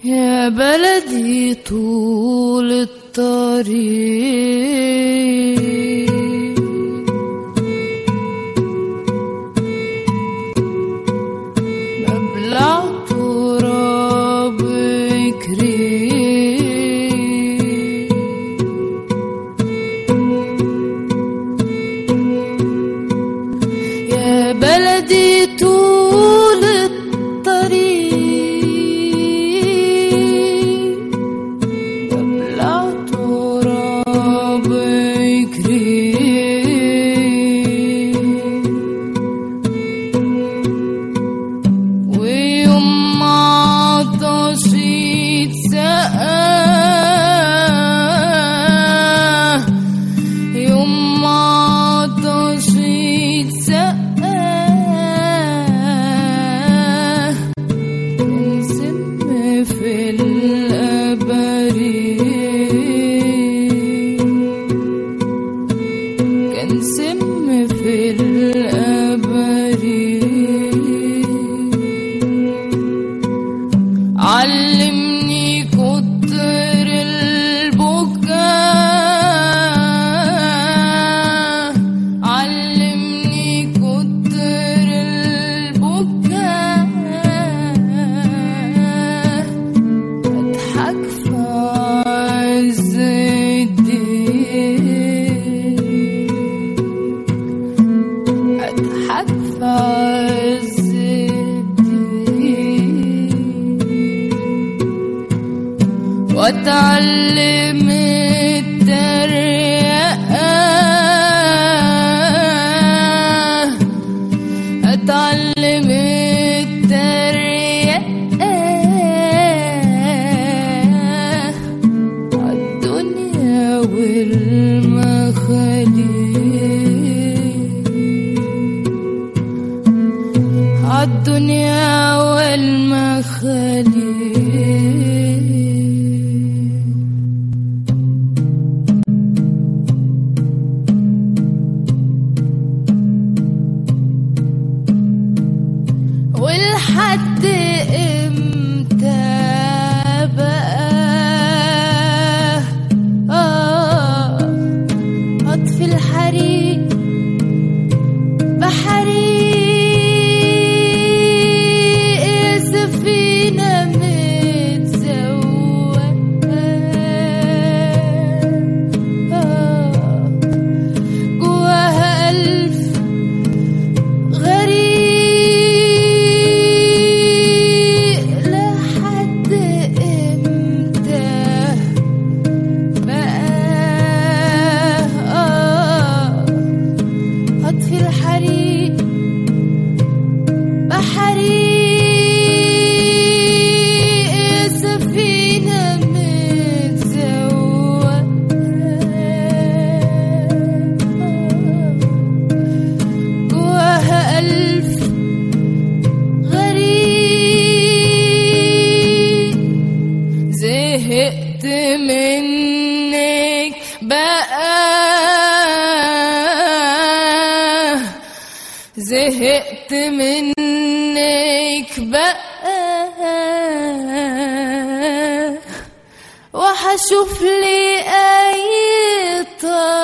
يا بلدي طول الطريق ببلع تراب كريم يا بلدي طول الطريق ببلع تراب كريم ويوم ما عطشت سقاه يوم ما عطشت سقاه كان سم في الأبريق كان سم في الأبريق علمني كتر البكاء علمني كتر البكاء اضحك في عز الدين اضحك في عز الدين واتعلم التريقة اتعلم التريقة عالدنيا والمخاليق عالدنيا والمخاليق والحد امتى بقى آه اطفي الحريق بحريق سفينة متزوقة آه جواها ألف غريق لحد امتى بقى آه هطفي الحريق بحريق سفينة متزوقة جواها ألف غريب زهقت منك بقى زهقت منك بقى وحشوف لي أي طريق